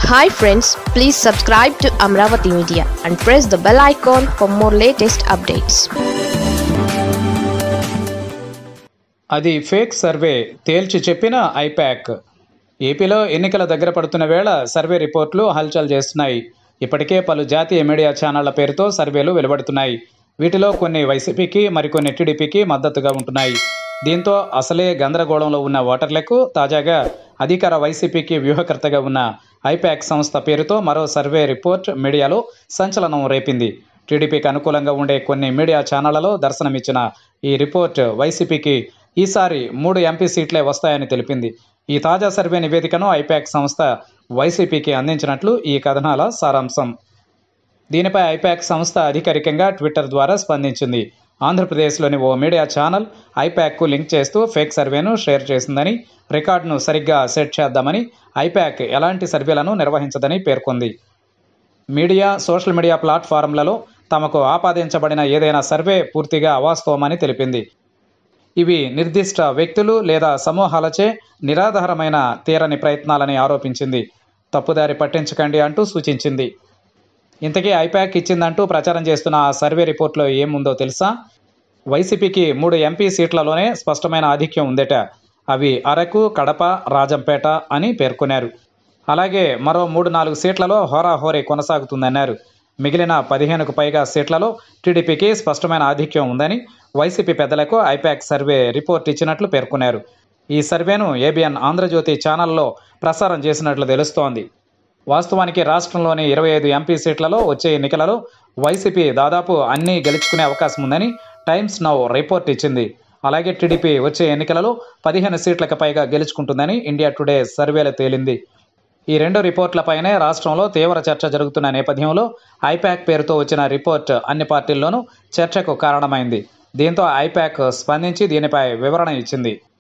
hi friends please subscribe to Amaravati media and press the bell icon for more latest updates అది fake survey తేల్చి చెప్పిన I-PAC ఏపీలో ఎన్నికల దగ్గర పడుతున్న వేళ సర్వే రిపోర్ట్లు హల్చల్ చేస్తున్నాయి ఇప్పటికే పలు జాతీయ మీడియా ఛానళ్ల పేరుతో సర్వేలు వెలువడుతున్నాయి వీటిలో కొన్ని వైసీపీకి మరికొన్ని టీడీపీకి మద్దతుగా ఉంటున్నాయి దీంతో అసలే గందరగోళంలో ఉన్న ఓటర్లకు తాజాగా అధికార వైసీపీకి వ్యూహకర్తగా ఉన్న ఐపాక్ సంస్థ పేరుతో మరో సర్వే రిపోర్ట్ మీడియాలో సంచలనం రేపింది టీడీపీకి అనుకూలంగా ఉండే కొన్ని మీడియా ఛానళ్లలో దర్శనమిచ్చిన ఈ రిపోర్ట్ వైసీపీకి ఈసారి మూడు ఎంపీ సీట్లే వస్తాయని తెలిపింది ఈ తాజా సర్వే నివేదికను ఐపాక్ సంస్థ వైసీపీకి అందించినట్లు ఈ కథనాల సారాంశం దీనిపై ఐపాక్ సంస్థ అధికారికంగా ట్విట్టర్ ద్వారా స్పందించింది ఆంధ్రప్రదేశ్లోని ఓ మీడియా ఛానల్ ఐపాక్కు లింక్ చేస్తూ ఫేక్ సర్వేను షేర్ చేసిందని రికార్డును సరిగ్గా సెట్ చేద్దామని ఐపాక్ ఎలాంటి సర్వేలను నిర్వహించదని పేర్కొంది మీడియా సోషల్ మీడియా ప్లాట్ఫారంలలో తమకు ఆపాదించబడిన ఏదైనా సర్వే పూర్తిగా అవాస్తవమని తెలిపింది ఇవి నిర్దిష్ట వ్యక్తులు లేదా సమూహాలచే నిరాధారమైన తీరని ప్రయత్నాలని ఆరోపించింది తప్పుదారి పట్టించకండి అంటూ సూచించింది ఇంతకీ ఐపాక్ ఇచ్చిందంటూ ప్రచారం చేస్తున్న ఆ సర్వే రిపోర్ట్లో ఏముందో తెలుసా వైసీపీకి మూడు ఎంపీ సీట్లలోనే స్పష్టమైన ఆధిక్యం ఉందట అవి అరకు కడప రాజంపేట అని పేర్కొన్నారు అలాగే మరో మూడు నాలుగు సీట్లలో హోరాహోరీ కొనసాగుతుందన్నారు మిగిలిన పదిహేనుకు పైగా సీట్లలో టీడీపీకి స్పష్టమైన ఆధిక్యం ఉందని వైసీపీ పెద్దలకు ఐపాక్ సర్వే రిపోర్ట్ ఇచ్చినట్లు పేర్కొన్నారు ఈ సర్వేను ఏబిఎన్ ఆంధ్రజ్యోతి ఛానల్లో ప్రసారం చేసినట్లు తెలుస్తోంది వాస్తవానికి రాష్ట్రంలోని ఇరవై ఐదు ఎంపీ సీట్లలో వచ్చే ఎన్నికలలో వైసీపీ దాదాపు అన్నీ గెలుచుకునే అవకాశం ఉందని టైమ్స్ నౌ రిపోర్ట్ ఇచ్చింది అలాగే టీడీపీ వచ్చే ఎన్నికలలో పదిహేను సీట్లకు పైగా గెలుచుకుంటుందని ఇండియా టుడే సర్వేలో తేలింది ఈ రెండు రిపోర్ట్లపైనే రాష్ట్రంలో తీవ్ర చర్చ జరుగుతున్న నేపథ్యంలో ఐపాక్ పేరుతో వచ్చిన రిపోర్ట్ అన్ని పార్టీల్లోనూ చర్చకు కారణమైంది దీంతో ఐపాక్ స్పందించి దీనిపై వివరణ ఇచ్చింది